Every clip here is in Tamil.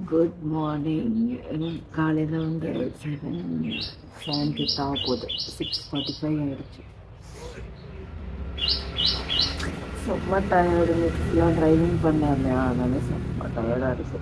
குட் மார்னிங் காலையில் வந்து செவன் செவன் கிட்ட ஆக போகுது சிக்ஸ் ஃபார்ட்டி ஃபைவ் ஆயிடுச்சு செம்ம டயர்டு நெக்ஸ்ட்லாம் ட்ரைவிங் பண்ணேன் இல்லையா அதனால செம்ம டயர்டாக இருக்கு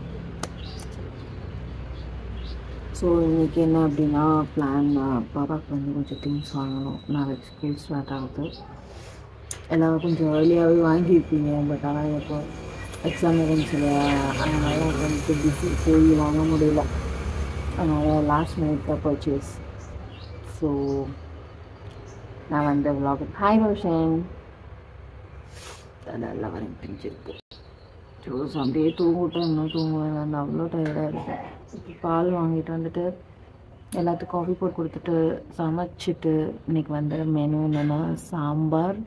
ஸோ இன்னைக்கு என்ன அப்படின்னா பிளான் பாப்பாவுக்கு வந்து கொஞ்சம் திங்ஸ் வாங்கணும் நாளைக்கு ஸ்கூல் ஸ்டார்ட் ஆகுது எல்லாம் கொஞ்சம் ஏர்லியாகவே வாங்கியிருப்பீங்க பட் ஆனால் இப்போ எக்ஸாம் இருந்துச்சு இல்லையா அதனால் வந்துட்டு பிஸி போய் வாங்க முடியல அதனால் லாஸ்ட் மினிட் தான் பர்ச்சேஸ் ஸோ நான் வந்து vlog ஹாய் ரோஷன் அதெல்லாம் வரேன் தெரிஞ்சிருக்கு ஸோ அப்படியே தூங்கிட்டேன் இன்னும் தூங்குவேன் அந்த அவ்வளோ டயர்டாக இருக்கும் இப்போ பால் வாங்கிட்டு வந்துட்டு எல்லாத்துக்கும் காஃபி போட்டு கொடுத்துட்டு சமைச்சிட்டு இன்னைக்கு வந்து மெனு என்னென்னா சாம்பார்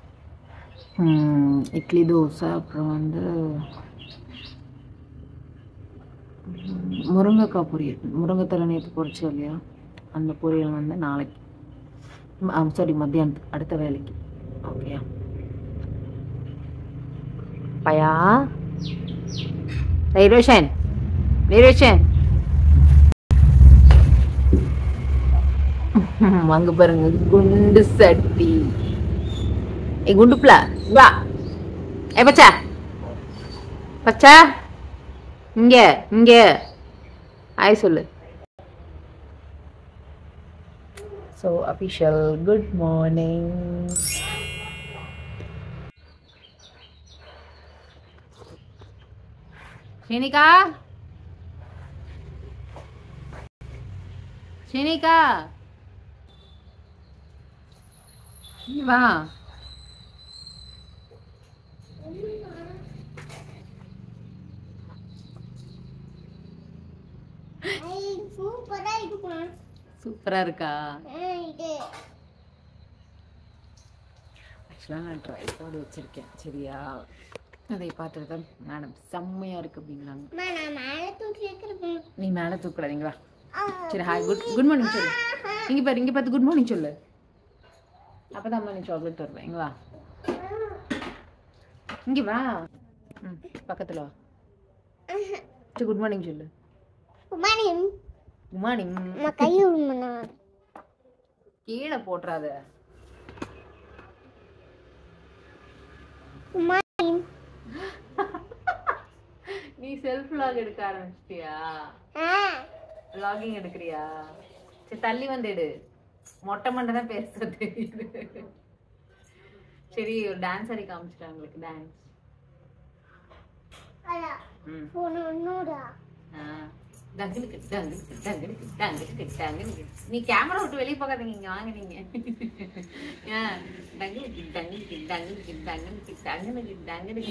ம், இட்லி தோசை அப்புறம் வந்து ம், முருங்கைக்காய் பொரியல் முருங்கைத்தலை நேற்று பொரிச்சோம் இல்லையா அந்த பொரியல் வந்து நாளைக்கு சாரி மத்தியானத்துக்கு அடுத்த வேலைக்கு ஓகேயா பயா ரோஷன் ரோஷன் அங்க பாருங்க குண்டு சட்டி ஏ குண்டு புள்ள வா ஏ பச்சா பச்சா இங்க இங்க ஆய் சொல்லு so official good morning Shinika Shinika இங்க வா சூப்பரா இருக்கும் சூப்பரா இருக்கா இது ஆக்சுவலாக நான் ட்ரைபாடு வச்சிருக்கேன் சரியா அதை பார்த்துட்டு தான் மேடம் செம்மையா இருக்கு அப்படிங்கிறாங்க அம்மா, நான் மேல தூக்கி வைக்கிறேன் நீ மேலே தூக்கூடாதீங்களா சரி ஹாய் குட் குட் மார்னிங் சொல்லு இங்கே பாரு இங்கே பார்த்து குட் மார்னிங் சொல்லு அப்போ தான் அம்மா நீ சாக்லேட் தருவேன் இங்கே வா இங்கே வா ம் பக்கத்தில் வா சரி குட் மார்னிங் சொல்லு குமாரின் குட் மார்னிங் அம்மா கை விடுமண்ணா கீழே போட்டுறாத குமாரின் நீ செல்ஃப் லாக் எடுக்க ஆரம்பிச்சிட்டியா ஆ லாகிங் எடுக்கிறியா சரி தள்ளி வந்து எடு மொட்டை மண்டை தான் பேச தெரியுது சரி ஒரு டான்ஸ் ஆடி காமிச்சிட்டேன் உங்களுக்கு டான்ஸ் அதான் ம் போன ஒன்னோடா ஆ. டங்குனுக்கு, டங்குனுக்கு, டங்குனுக்கு, டங்குனுக்கு, டங்குனுக்கு. நீ கேமரா விட்டு வெளியே போகாதீங்க இங்க வாங்க நீங்க ஆ, டங்குனுக்கு, டங்குனுக்கு, டங்குனுக்கு, டங்குனுக்கு, டங்குனுக்கு, டங்குனுக்கு.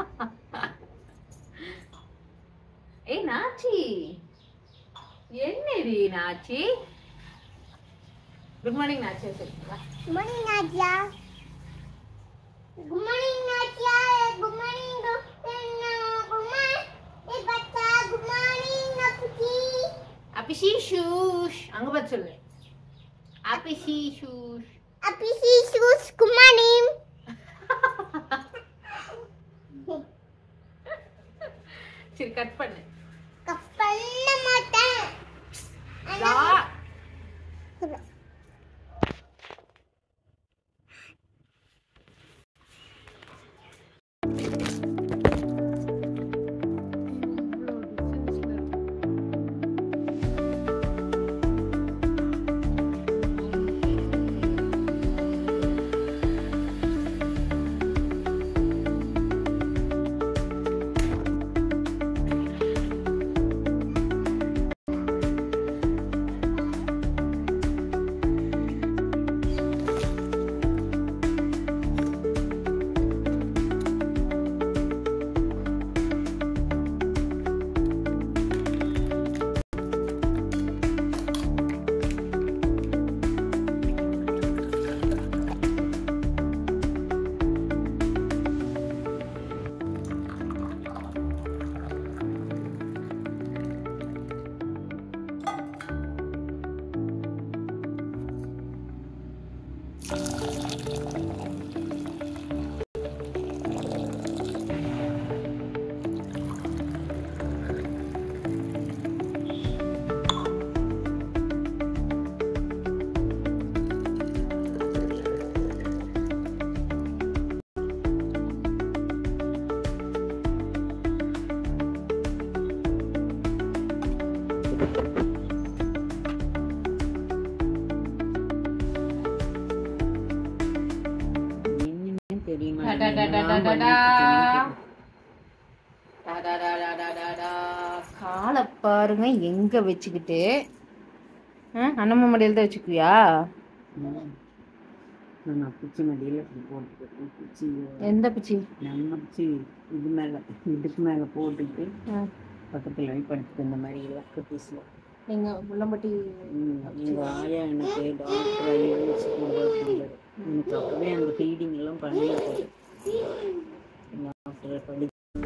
ஏய் நாச்சி என்னடி நாச்சி குட் மார்னிங் நாச்சி சரி வா. குமாரின் நாச்சியா குமாரின் நாச்சியா குமாரின் குமார் ஏ பச்சா குமாரின் நப்புச்சி அபிஷி ஷூஷ் அங்க பார்த்து சொல்லு அபிஷி ஷூஷ் அப்பி சி சூஸ் குமாரின் சரி கட் பண்ணு கப்பல்ல மாட்டேன் லா தெரியுமா டடடடடடடா. டடடடடடடா. காலை பாருங்க எங்க வச்சுக்கிட்டு ஆ, அண்ணம்மா மடியில் தான் வச்சுக்குவியா நான் பிச்சி மடியில் இப்படி போட்டுக்கிட்டேன் பிச்சி எந்த பிச்சி நம்ம பிச்சி இது மேலே இதுக்கு மேலே போட்டுட்டு ஆ, பக்கத்தில் போய் படுத்துட்டு இந்த மாதிரி இலக்கு பீஸில் எங்க முள்ளம்பட்டி எங்கள் ஆயா எனக்கு டாக்டர் ஐஎஸ் எனக்கு அப்போவே அந்த ஃபீடிங் எல்லாம் பண்ணியிருக்காரு டாக்டர் படி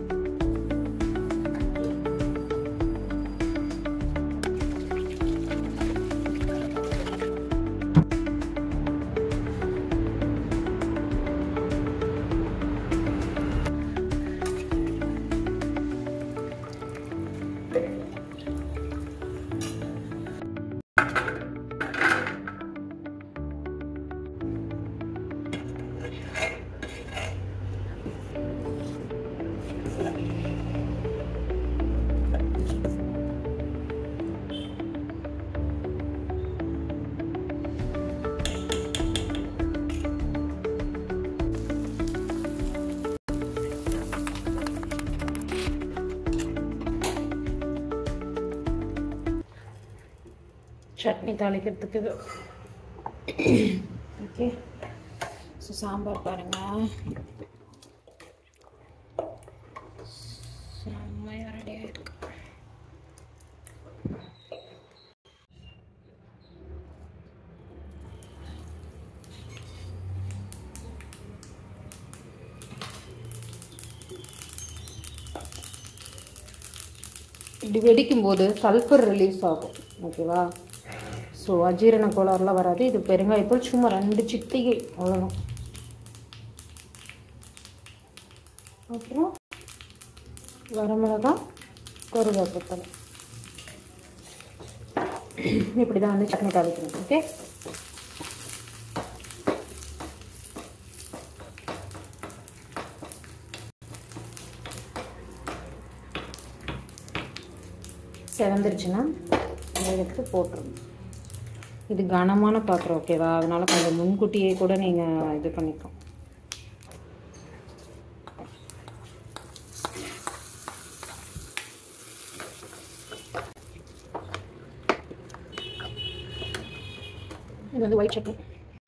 சட்னி தாளிக்கிறதுக்கு இது ஓகே ஸோ சாம்பார் பாருங்க செம்மையாக ரெடியாக இருக்கு இப்படி வெடிக்கும்போது சல்ஃபர் ரிலீஸ் ஆகும் ஓகேவா ஸோ அஜீரண கோளாறுலாம் வராது இது பெருங்காயத்தூள் சும்மா ரெண்டு சிட்டிகை அவ்வளோதான் அப்புறம் வரமிளகா கருவேப்பிலை இப்படி தான் வந்து சட்னி தாளிக்கணும் ஓகே செவந்துருச்சுன்னா அதை எடுத்து போட்டுருங்க இது கனமான பாத்திரம் ஓகேவா அதனால கொஞ்சம் முன்கூட்டியே கூட நீங்கள் இது பண்ணிக்கலாம் இது வந்து ஒயிட் சட்னி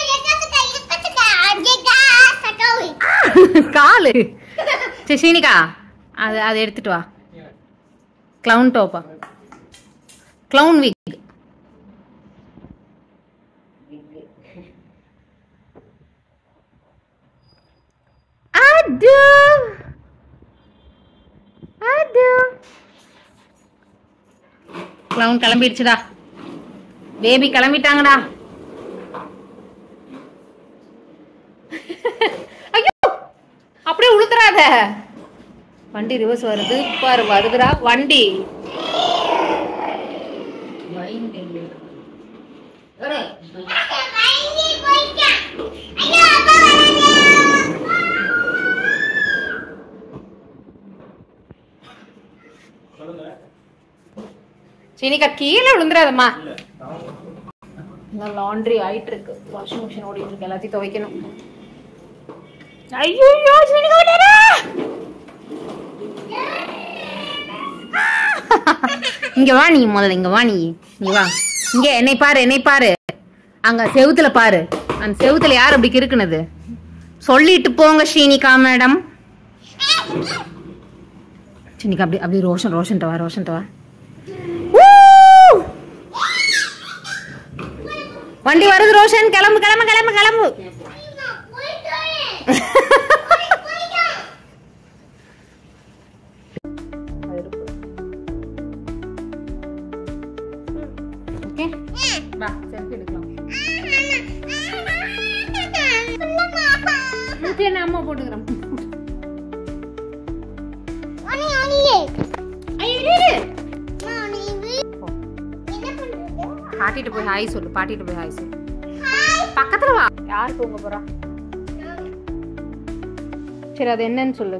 காலு சரி சீனிகா அது அதை எடுத்துட்டு வா க்ளவுன் டோப்பா க்ளவுன் வீக் அது அது க்ளவுன் கிளம்பிடுச்சுடா பேபி கிளம்பிட்டாங்கடா ஐயோ அப்படியே உளுத்துறாத வண்டி ரிவர்ஸ் வருது பாரு வருதுடா வண்டி சீனிக்கா கீழே விழுந்துடாதம்மா இந்த லாண்ட்ரி ஆயிட்டு இருக்கு வாஷிங் மிஷின் ஓடிட்டு இருக்கு எல்லாத்தையும் துவைக்கணும் ஐயோ சீனிக்கா விட்டாரா இங்க வா நீ முதல்ல இங்க வா நீ இங்க வா இங்க என்னை பாரு என்னை பாரு அங்க செவுத்துல பாரு அந்த செவுத்துல யார் அப்படி கிறுக்குனது சொல்லிட்டு போங்க ஸ்ரீனிகா மேடம் ஸ்ரீனிகா அப்படி அப்படி ரோஷன் ரோஷன்ட்ட வா ரோஷன்ட்ட வா ஊ! வண்டி வருது ரோஷன் கிளம்பு கிளம்பு கிளம்பு கிளம்பு ஓகே வா செல்ஃபி எடுக்கலாம் சரி நான் அம்மா போட்டுக்கிறேன் ஐயோ, இரு, இரு. பாட்டிட்டு போய் ஹாய் சொல்லு பாட்டிட்டு போய் ஹாய் சொல்லு பக்கத்துல வா யார் தூங்க போறா சரி அது என்னன்னு சொல்லு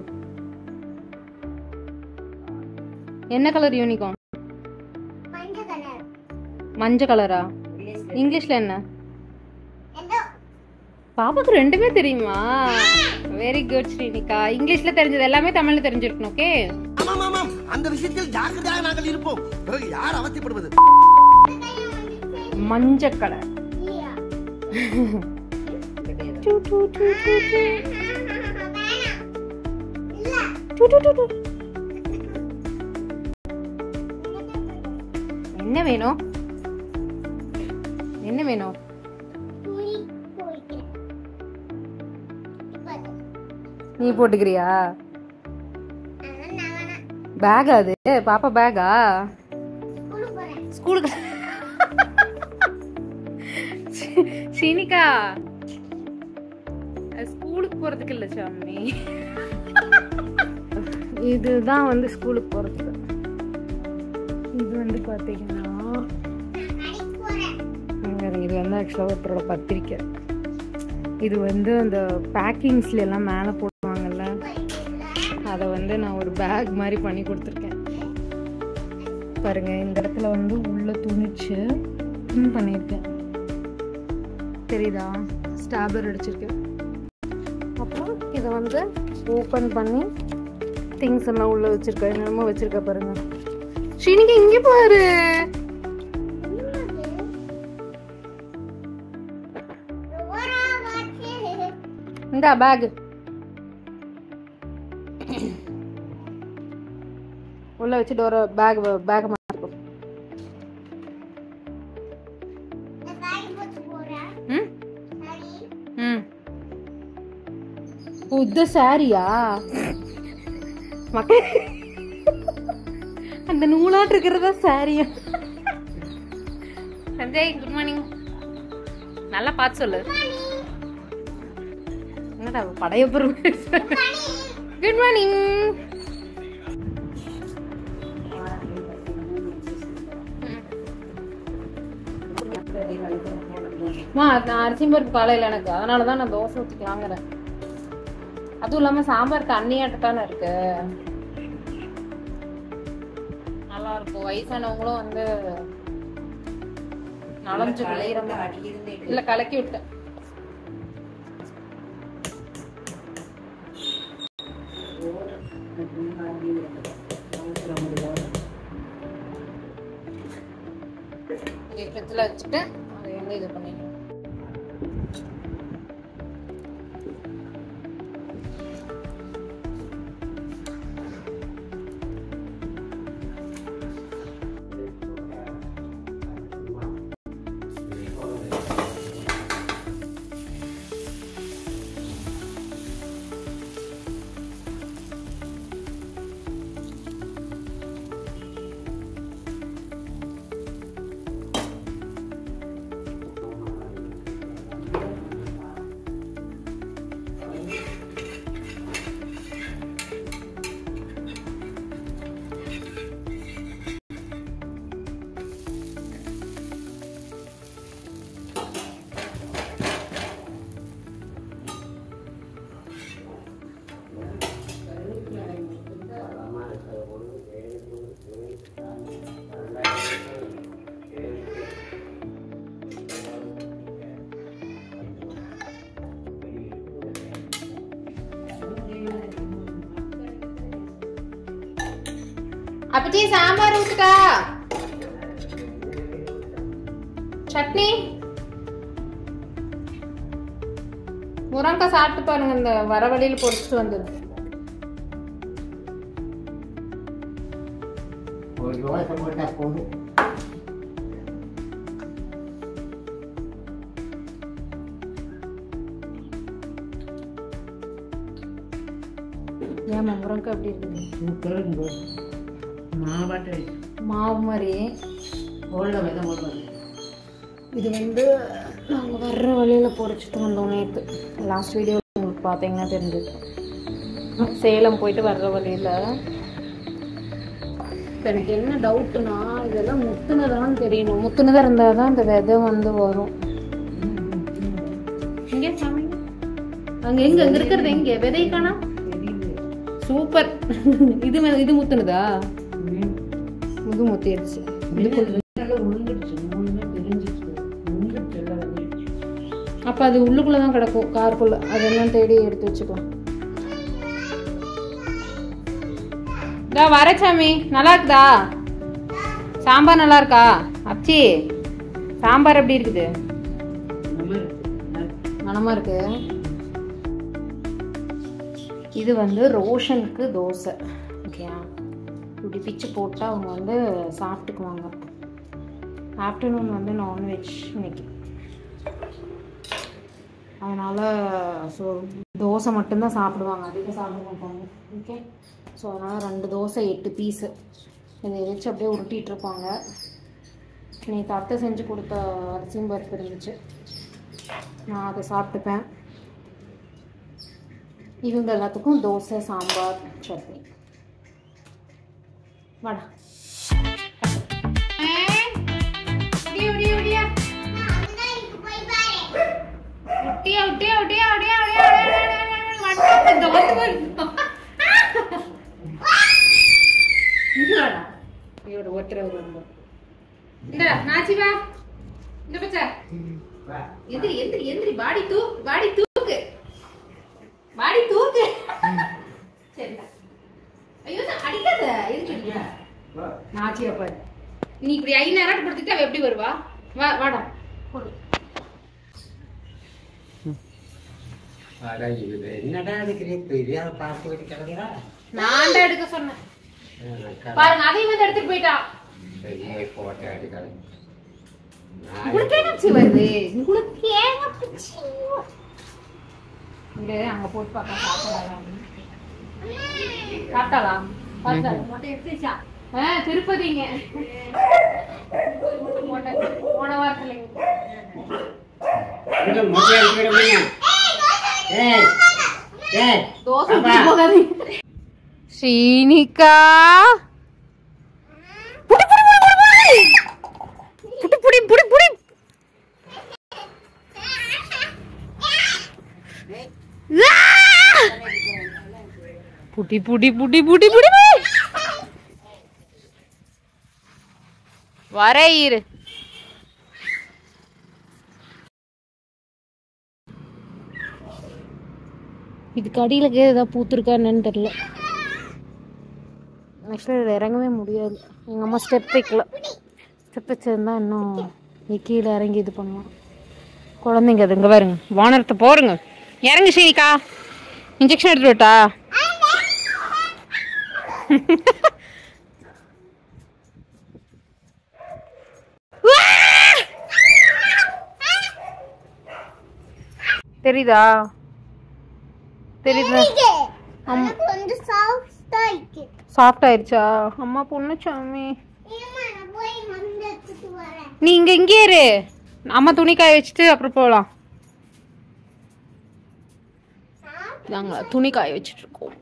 என்ன கலர் யூனிகார்ன் மஞ்சள் கலரா இங்கிலீஷ்ல என்ன பாப்பாக்கு ரெண்டுமே தெரியுமா வெரி குட் ஸ்ரீனிகா இங்கிலீஷ்ல தெரிஞ்சது எல்லாமே தமிழ்ல தெரிஞ்சிருக்கணும் ஓகே ஆமாம் ஆமாம் அந்த விஷயத்தில் ஜாக்கிரதையாக நாங்கள் இருப்போம் பிறகு யார் அவசியப்படுவது மஞ்சள் கலர் இல்லையா டூ, டூ, டூ, டூ, டூ. இல்ல டூ, டூ, டூ, டூ. என்ன வேணும் என்ன வேணும் துணி போய்க்கிறேன் இப்போ நீ போட்டுக்கிறியா நான் வேணாம் பேகா அது பாப்பா பேகா ஸ்கூலுக்கு போறேன் ஸ்கூலுக்கு ஸ்ரீனிகா அது ஸ்கூலுக்கு போறதுக்கு இல்ல சாமி இதுதான் வந்து ஸ்கூலுக்கு போறதுக்கு இது வந்து பாத்தீங்கன்னா கடைக்கு போறேன் இங்க இருக்கு. இது வந்து ஆக்சுவலாக ஒருத்தரோட பத்திரிக்கை இது வந்து அந்த பேக்கிங்ஸ்ல எல்லாம் மேலே போடுவாங்கல்ல அதை வந்து நான் ஒரு பேக் மாதிரி பண்ணி கொடுத்துருக்கேன் பாருங்க இந்த இடத்துல வந்து உள்ள துணிச்சு பின் பண்ணியிருக்கேன் தெரியுதா ஸ்டாபர் அடிச்சிருக்கேன் அப்புறம் இதை வந்து ஓப்பன் பண்ணி திங்ஸ் எல்லாம் உள்ள வச்சிருக்கேன் என்னமோ வச்சிருக்க பாருங்க ஸ்ரீனிகா இங்கே பாரு இந்தா பேக் உள்ள வச்சுட்டு ஒரு பேக் பேக் மாட்டிருக்கும் ம் ம் ஓ இது சாரியா மக்க அந்த நூலாட்டு இருக்கிறதா சாரியா சஞ்சய் குட் மார்னிங் நல்லா பார்த்து சொல்லு என்னடா படைய குட் மார்னிங் மா நான் அரிசி பருப்பு காலையில் எனக்கு அதனால தான் நான் தோசை ஊற்றிக்கலாங்கிறேன் அதுவும் இல்லாமல் சாம்பார் தண்ணியாட்ட தானே இருக்கு நல்லா இருக்கும் வயசானவங்களும் வந்து நலஞ்சு விளையிற இல்ல கலக்கி விட்டேன் ஃப்ரிட்ஜில் வச்சுட்டு அதை வந்து இது பண்ணிடணும் அப்பச்சி சாம்பார் ஊத்துக்கா சட்னி முருங்கக்காய் சாப்பிட்டு பாருங்க இந்த வர வழியில பொறிச்சிட்டு வந்தது ஒரு தோசை போட்டா போதும் ஏமா முருங்கக்காய் எப்படி இருக்குது சூப்பராக இருந்தது மாவாட்ட மாவு மாதிரி உள்ள விதை போடுவாங்க இது வந்து நாங்கள் வர்ற வழியில் பொறிச்சிட்டு வந்தோம் நேற்று லாஸ்ட் வீடியோவில் உங்களுக்கு பார்த்தீங்கன்னா தெரிஞ்சது சேலம் போயிட்டு வர்ற வழியில் இப்போ எனக்கு என்ன டவுட்டுனா இதெல்லாம் முத்துனதான்னு தெரியணும் முத்துனதாக இருந்தால் தான் அந்த விதை வந்து வரும் இங்கே சாமி அங்கே எங்கே அங்கே இருக்கிறது எங்கே விதை காணா சூப்பர் இது மே- இது முத்துனதா இது முத்திடுச்சு இது நல்லா உளுந்துடுச்சு மூணுமே தெரிஞ்சிச்சு உளுந்துட்டு எல்லாம் வந்துடுச்சு அப்போ அது உள்ளுக்குள்ளே தான் கிடக்கும் காருக்குள்ளே அது என்னன்னு தேடி எடுத்து வச்சுக்கலாம் இதா வர சாமி நல்லா இருக்குதா சாம்பார் நல்லா இருக்கா அச்சி சாம்பார் எப்படி இருக்குது மனமா இருக்கு இது வந்து ரோஷனுக்கு தோசை ஓகேயா இப்படி பிச்சு போட்டால் அவங்க வந்து சாப்பிட்டுக்குவாங்க ஆஃப்டர்நூன் வந்து நான்வெஜ் இன்னைக்கு அதனால் ஸோ தோசை மட்டும்தான் சாப்பிடுவாங்க அதிகம் சாப்பிட மாட்டாங்க ஓகே ஸோ அதனால் ரெண்டு தோசை எட்டு பீஸு இதை வச்சு அப்படியே உருட்டிட்டு இருப்பாங்க நேற்று அத்தை செஞ்சு கொடுத்த அரிசியும் பருப்பு இருந்துச்சு நான் அதை சாப்பிட்டுப்பேன் இவங்க எல்லாத்துக்கும் தோசை சாம்பார் சட்னி வாடா ஒட்டியா ஒட்டியா ஒட்டியா ஒட்டியா ஒட்டியா இந்த வந்து இங்கடா இவரோட ஒட்டுற ரொம்ப இந்த நாச்சி வா இந்த பச்சை எந்திரி எந்திரி எந்திரி பாடி தூ பாடி தூக்கு பாடி தூக்கு சரிடா ஐயோ நான் அடிக்காத எதுக்கு அடிக்கிற? நாச்சியா பாரு நீ இப்படி ஐநூறு கொடுத்துட்டு அவ எப்படி வருவா வா வாடா போடு என்னடா இருக்கிறீ பெரிய பார்த்துக்கிட்டு கிடக்குறா நான் தான் எடுக்க சொன்னேன் பாருங்க அதையும் வந்து எடுத்துட்டு போயிட்டா போட்டோ அடிக்காது உங்களுக்கு என்ன பிச்சு வருது உங்களுக்கு ஏங்க பிச்சு இங்க அங்க போட்டு பார்த்தா சாப்பிடலாம் சாப்பிட்டாலாம் பார்த்தா ஆ திருப்பதிங்க போன போன வாரத்துல மொட்டை அடிக்கிற ஏய் ஏய் தோசை ஊத்தி போகாதீங்க ஸ்ரீனிகா புடி புடி புடி புடி புடி புடி புடி புடி ஆ! புடி புடி புடி புடி புடி புடி வர இரு இதுக்கு அடியில் ஏதாவது பூத்துருக்கா என்னன்னு தெரில ஆக்சுவலாக இதில் இறங்கவே முடியாது எங்கள் அம்மா ஸ்டெப் வைக்கல ஸ்டெப் வச்சிருந்தா இன்னும் இது கீழே இறங்கி இது பண்ணுவோம் குழந்தைங்க அது இங்கே பாருங்க வானரத்தை போருங்க இறங்கு ஸ்ரீனிகா இன்ஜெக்ஷன் எடுத்துட்டு விட்டா தெரியுதா தெரியுதா எனக்கு வந்து சாஃப்டா இருக்கு சாஃப்ட் ஆயிடுச்சா அம்மா பொண்ணு சாமி ஏமா நான் போய் வந்து எடுத்துட்டு வரேன் நீ இங்க இங்கே இரு அம்மா துணி காய வச்சுட்டு அப்புறம் போகலாம் நாங்க துணி காய வச்சுட்டு இருக்கோம்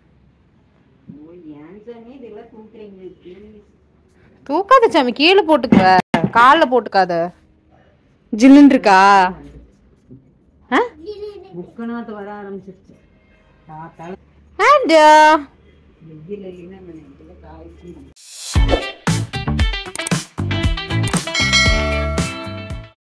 தூக்காத சாமி கீழே போட்டுக்க காலில் போட்டுக்காத ஜில்லுன்னு இருக்கா ஆ முக்கநாத்து வர ஆரம்பிச்சிருச்சு அண்ட் வெயில் இல்லைன்னா